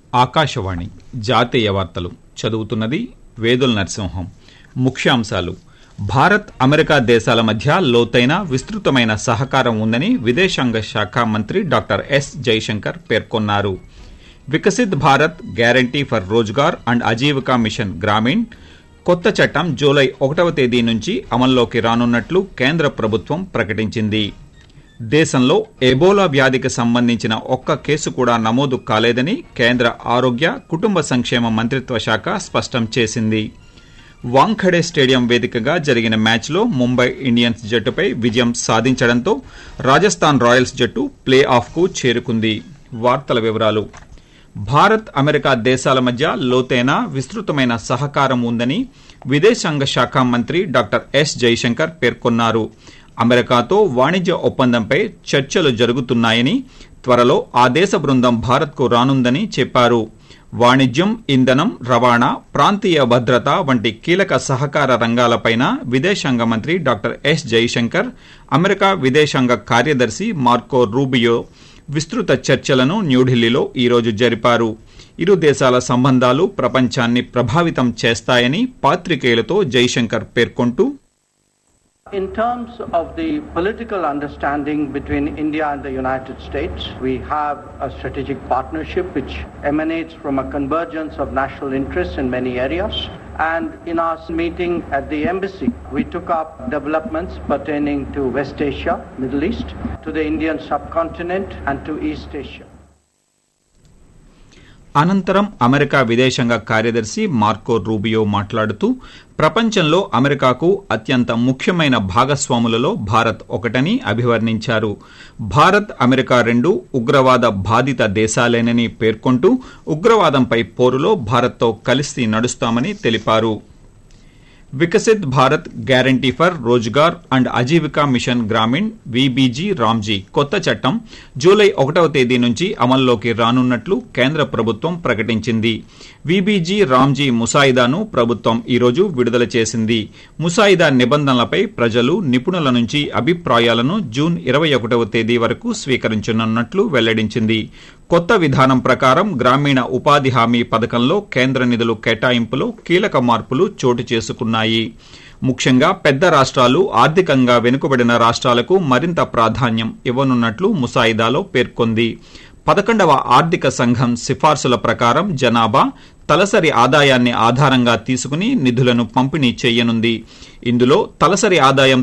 ఆకాశవాణి జాతీయ వార్తలు చదువుతున్నది వేదుల నరసింహం ముఖ్యాంశాలు భారత్ అమెరికా దేశాల మధ్య లోతైన విస్తృతమైన సహకారం ఉందని విదేశాంగ శాఖ మంత్రి డాక్టర్ ఎస్ జైశంకర్ పేర్కొన్నారు Viksit Bharat guarantee for Rozgar and Ajeevika mission Gramin కొత్త చట్టం జూలై ఒకటవ తేదీ నుంచి అమల్లోకి రానున్నట్లు కేంద్ర ప్రభుత్వం ప్రకటించింది దేశంలో ఎబోలా వ్యాధికి సంబంధించిన ఒక్క కేసు కూడా నమోదు కాలేదని కేంద్ర ఆరోగ్య కుటుంబ సంక్షేమ మంత్రిత్వ శాఖ స్పష్టం చేసింది వాంఖడే స్టేడియం వేదికగా జరిగిన మ్యాచ్లో ముంబై ఇండియన్స్ జట్టుపై విజయం సాధించడంతో రాజస్థాన్ రాయల్స్ జట్టు ప్లే ఆఫ్కు చేరుకుంది వార్తల వివరాలు భారత్ అమెరికా దేశాల మధ్య లోతైన విస్తృతమైన సహకారం ఉందని విదేశాంగ శాఖ మంత్రి డాక్టర్ ఎస్ జైశంకర్ పేర్కొన్నారు అమెరికాతో వాణిజ్య ఒప్పందంపై చర్చలు జరుగుతున్నాయని త్వరలో ఆ దేశ బృందం భారత్కు రానుందని చెప్పారు వాణిజ్యం ఇంధనం రవాణా ప్రాంతీయ భద్రత వంటి కీలక సహకార రంగాలపైన విదేశాంగ మంత్రి డాక్టర్ ఎస్ జైశంకర్ అమెరికా విదేశాంగ కార్యదర్శి మార్కో రూబియో విస్తృత చర్చలను న్యూఢిల్లీలో ఈరోజు జరిపారు ఇరు దేశాల సంబంధాలు ప్రపంచాన్ని ప్రభావితం చేస్తాయని పాత్రికేయులతో జైశంకర్ పేర్కొంటూ In terms of the political understanding between India and the United States, we have a strategic partnership which emanates from a convergence of national interests in many areas. And in our meeting at the embassy, we took up developments pertaining to West Asia, Middle East, to the Indian subcontinent, and to East Asia. అనంతరం America విదేశాంగ కార్యదర్శి Marco Rubio మాట్లాడుతూ ప్రపంచంలో అమెరికాకు అత్యంత ముఖ్యమైన భాగస్వాములలో భారత్ ఒకటని అభివర్ణించారు భారత్ అమెరికా రెండు ఉగ్రవాద బాధిత దేశాలేనని పేర్కొంటూ ఉగ్రవాదంపై పోరులో భారత్తో కలిసి నడుస్తామని తెలిపారు Viksit Bharat guarantee for Rozgar and Ajeevika mission Gramin VBG Ramji కొత్త చట్టం జూలై ఒకటవ తేదీ నుంచి అమల్లోకి రానున్నట్లు కేంద్ర ప్రభుత్వం ప్రకటించింది విబీజీ రామ్జీ ముసాయిదాను ప్రభుత్వం ఈరోజు విడుదల చేసింది ముసాయిదా నిబంధనలపై ప్రజలు నిపుణుల నుంచి అభిప్రాయాలను జూన్ ఇరవై ఒకటవ తేదీ వరకు స్వీకరించనున్నట్లు వెల్లడించింది కొత్త విధానం ప్రకారం గ్రామీణ ఉపాధి హామీ పథకంలో కేంద్ర నిధులు కేటాయింపులో కీలక మార్పులు చోటు చేసుకున్నాయి ముఖ్యంగా పెద్ద రాష్ట్రాలు ఆర్థికంగా వెనుకబడిన రాష్ట్రాలకు మరింత ప్రాధాన్యం ఇవ్వనున్నట్లు ముసాయిదాలో పేర్కొంది పదకొండవ ఆర్థిక సంఘం సిఫార్సుల ప్రకారం జనాభా తలసరి ఆదాయాన్ని ఆధారంగా తీసుకుని నిధులను పంపిణీ చేయనుంది ఇందులో తలసరి ఆదాయం